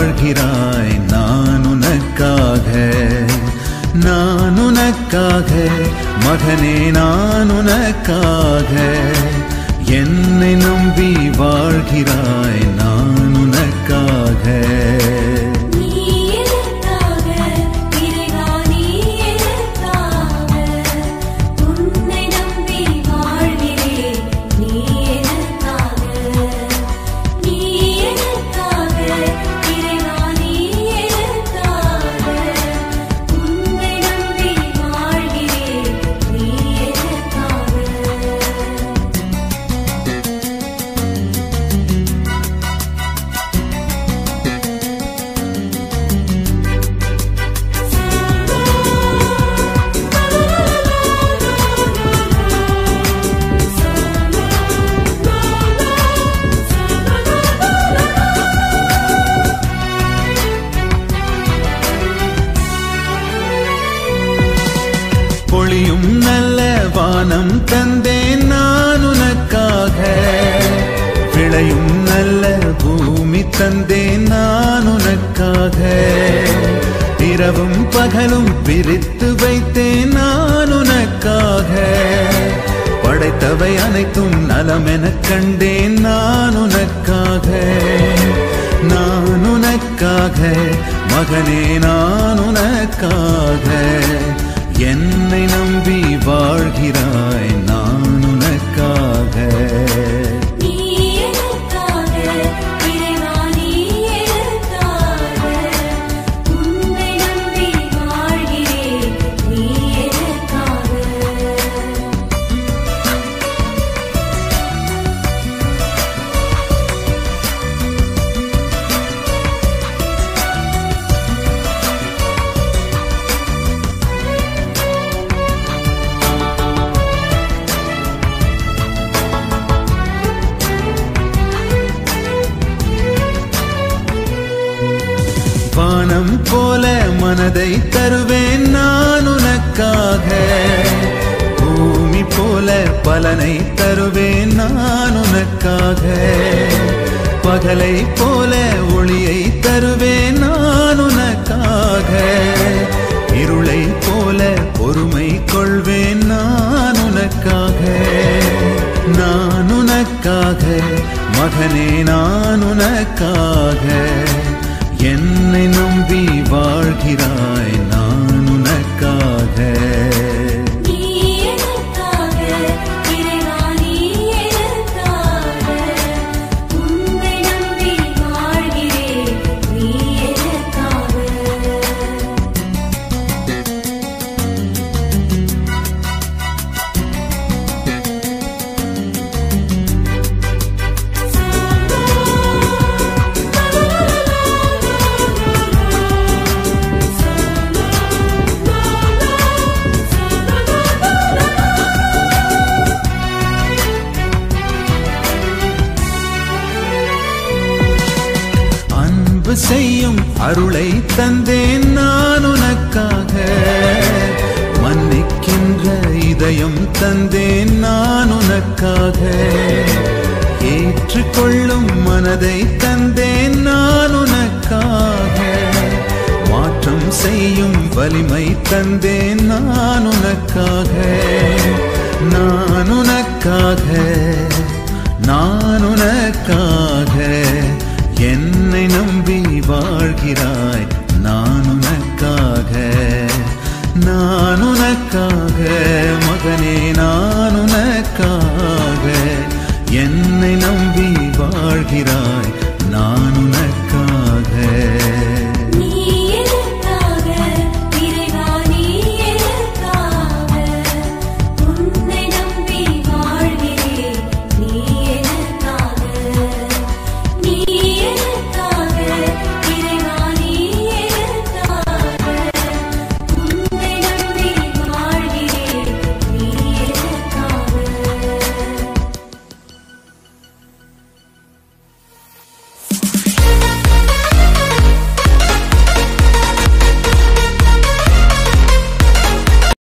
வாழ்கிறாய் நான் உனக்காக நான் உனக்காக மகனே நான் உனக்காக என்னை நம்பி வாழ்கிறாய் நான் உனக்காக நீ எனக்காக இறைவா நீ எனக்காக உன்னை நம்பி வாழ்கிறேன் நீ எனக்காக நீ எனக்காக இறைவா நீ எனக்காக உன்னை நம்பி வாழ்கிறேன் நீ எனக்காக பொழியும் நல்ல வானம் தந்தேன் நான் உனக்காக விளையும் நல்ல பூமி தந்தேன் நான் உனக்காக இரவும் பகலும் பிரித்து வைத்தேன் நான் உனக்காக படைத்தவை அனைத்தும் நலமெனக் கண்டேன் நான் உனக்காக நான் உனக்காக மகனே நான் உனக்காக என்னை நம்பி வாழ்கிறாய் நான் உனக்காக நீ எனக்காக இறைவா நீ எனக்காக உன்னை நம்பி வாழ்கிறேன் நீ எனக்காக வானம் போல மனதை தருவேன் நான் உனக்காக பூமி போல பலனை தருவேன் நான் உனக்காக பகலை போல ஒளியை தருவேன் நான் உனக்காக இருளை போல பொறுமை கொள்வேன் நான் உனக்காக நான் உனக்காக மகனே நான் உனக்காக என்னை நம்பி வாழ்கிறாய் நான் உனக்காக நீ எனக்காக இறைவா நீ எனக்காக உன்னை நம்பி வாழ்கிறேன் நீ எனக்காக அன்பு செய்யும் அருளை தந்தேன் நான் உனக்காக மன்னிக்கின்ற இதயம் தந்தேன் நான் உனக்காக ஏற்றுக்கொள்ளும் மனதை தந்தேன் நான் உனக்காக மாற்றம் செய்யும் வலிமை தந்தேன் நான் உனக்காக நான் உனக்காக நான் உனக்காக என்னை நம்பி வாழ்கிறாய் நான் உனக்காக நான் உனக்காக மகனே நான் உனக்காக என்னை நம்பி வாழ்கிறாய்